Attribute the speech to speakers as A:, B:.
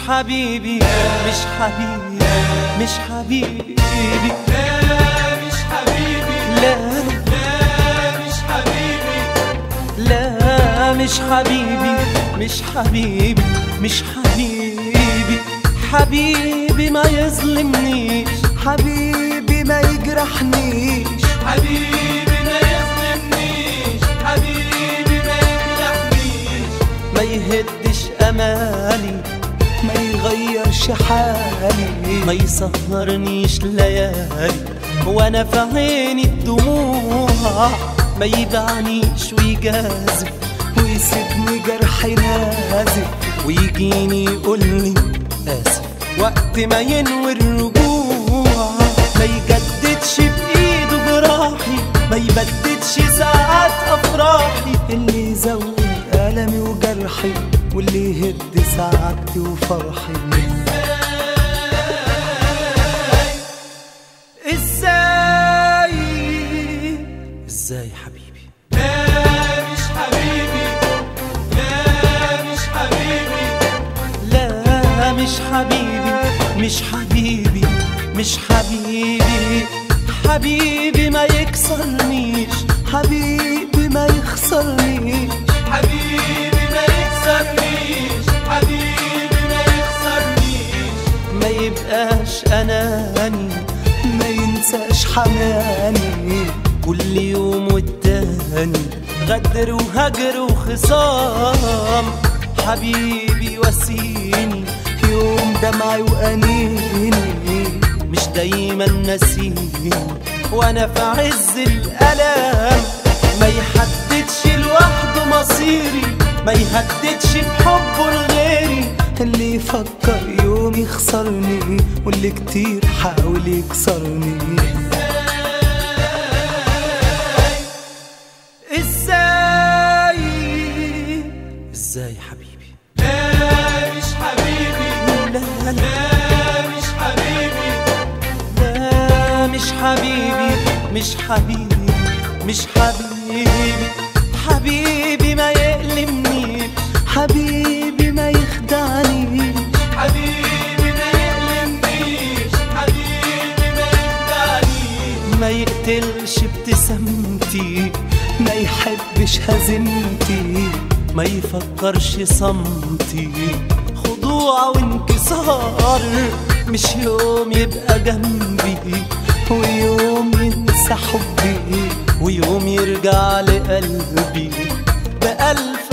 A: حبيبي مش حبيبي مش حبيبي
B: لا مش حبيبي
A: لا
B: لا مش حبيبي
A: لا مش حبيبي مش حبيبي مش حبيبي حبيبي ما يظلمنيش
C: حبيبي ما يجرحنيش
B: حبيبي ما يظلمنيش حبيبي ما يجرحنيش
A: ما يهدش امالي
C: ما يغيرش حالي
A: ما يسهرنيش ليالي وانا في عيني الدموع ما يبعنيش ويجازف
C: ويسيبني جرح نازف
A: ويجيني يقولي اسف وقت ما ينوي الرجوع ما يجددش بايده جراحي ما يبددش ساعات افراحي
C: اللي يزود ألمي وجرحي واللي يهد سعادتي وفرحي
A: ازاي ازاي حبيبي
B: لا مش حبيبي لا مش حبيبي
A: لا مش حبيبي مش حبيبي مش حبيبي حبيبي ما يكسرنيش
C: حبيبي ما يخسرنيش
B: حبيبي ما يكسرنيش حبيبي ما يخسرنيش
A: ما يبقاش اناني
C: ما ينساش حناني
A: كل يوم والتاني غدر وهجر وخصام حبيبي وسيني
C: يوم دمعي وأنيني
A: مش دايما نسيني وانا في عز الالام ما يحددش لوحده مصيري ما يهددش بحبه لغيري
C: اللي يفكر يوم يخسرني واللي كتير حاول يكسرني
A: ازاي ازاي حبيبي
B: لا مش حبيبي
A: لا لا لا
B: لا مش حبيبي
A: لا مش حبيبي مش حبيبي مش حبيبي حبيبي ما يألمنيش
C: حبيبي ما يخدعنيش
B: حبيبي ما يألمنيش حبيبي ما يخدعنيش
A: ما يقتلش ابتسامتي
C: ما يحبش هزيمتي
A: ما يفكرش صمتي خضوع وانكسار مش يوم يبقى جنبي
C: ويوم ينسى حبي
A: ويوم يرجع لقلبي بألف